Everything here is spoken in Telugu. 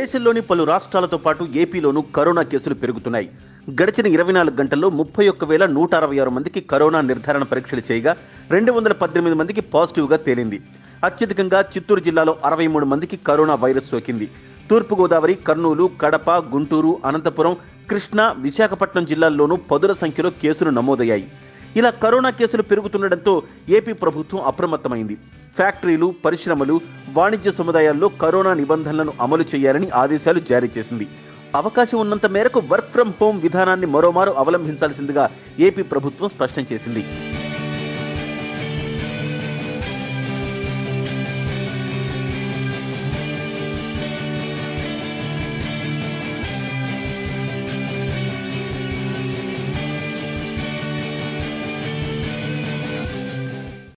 దేశంలోని పలు రాష్ట్రాలతో పాటు ఏపీలోనూ కరోనా కేసులు పెరుగుతున్నాయి గడిచిన ఇరవై నాలుగు గంటల్లో ముప్పై ఒక్క వేల నూట అరవై ఆరు మందికి కరోనా నిర్ధారణ పరీక్షలు చేయగా రెండు వందల పద్దెనిమిది మందికి పాజిటివ్గా తేలింది అత్యధికంగా చిత్తూరు జిల్లాలో అరవై మూడు మందికి కరోనా వైరస్ సోకింది తూర్పుగోదావరి కర్నూలు కడప గుంటూరు అనంతపురం కృష్ణా విశాఖపట్నం జిల్లాల్లోనూ పదుల సంఖ్యలో కేసులు నమోదయ్యాయి ఇలా కరోనా కేసులు పెరుగుతుండటంతో ఏపీ ప్రభుత్వం అప్రమత్తమైంది ఫ్యాక్టరీలు పరిశ్రమలు వాణిజ్య సముదాయాల్లో కరోనా నిబంధనలను అమలు చేయాలని ఆదేశాలు జారీ చేసింది అవకాశం ఉన్నంత మేరకు వర్క్ ఫ్రం హోం విధానాన్ని మరోమారు అవలంబించాల్సిందిగా ఏపీ ప్రభుత్వం స్పష్టం చేసింది